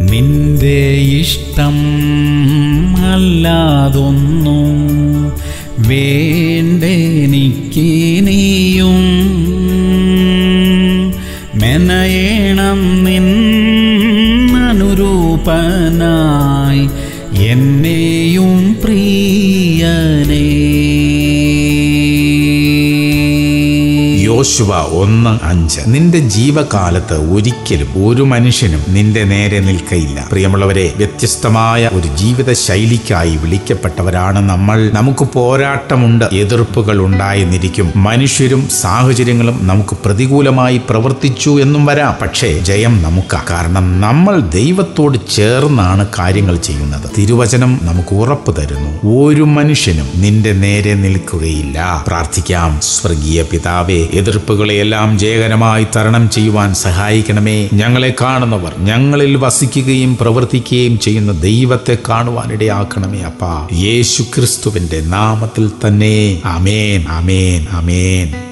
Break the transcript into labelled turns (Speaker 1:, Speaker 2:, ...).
Speaker 1: നിന്റെ ഇഷ്ടം അല്ലാതൊന്നും വേണ്ടെനിക്കിനിയും മെനയേണം നിൻ അനുരൂപനായി എന്നെയും പ്രിയനേ
Speaker 2: യോശുവ ഒന്ന് അഞ്ച് നിന്റെ ജീവകാലത്ത് ഒരിക്കലും ഒരു മനുഷ്യനും നിന്റെ നേരെ നിൽക്കയില്ല പ്രിയമുള്ളവരെ വ്യത്യസ്തമായ ഒരു ജീവിത ശൈലിക്കായി വിളിക്കപ്പെട്ടവരാണ് നമ്മൾ നമുക്ക് പോരാട്ടമുണ്ട് എതിർപ്പുകൾ ഉണ്ടായെന്നിരിക്കും മനുഷ്യരും സാഹചര്യങ്ങളും നമുക്ക് പ്രതികൂലമായി പ്രവർത്തിച്ചു എന്നും വരാം പക്ഷേ ജയം നമുക്കാ കാരണം നമ്മൾ ദൈവത്തോട് ചേർന്നാണ് കാര്യങ്ങൾ ചെയ്യുന്നത് തിരുവചനം നമുക്ക് ഉറപ്പ് തരുന്നു ഒരു മനുഷ്യനും നിന്റെ നേരെ നിൽക്കുകയില്ല പ്രാർത്ഥിക്കാം സ്വർഗീയ പിതാവേ എതിർപ്പുകളെയെല്ലാം ജയകരമായി തരണം ചെയ്യുവാൻ സഹായിക്കണമേ ഞങ്ങളെ കാണുന്നവർ ഞങ്ങളിൽ വസിക്കുകയും പ്രവർത്തിക്കുകയും ചെയ്യുന്ന ദൈവത്തെ കാണുവാനിടയാക്കണമേ അപ്പാ യേശു ക്രിസ്തുവിന്റെ നാമത്തിൽ തന്നെ അമേൻ അമേൻ അമേൻ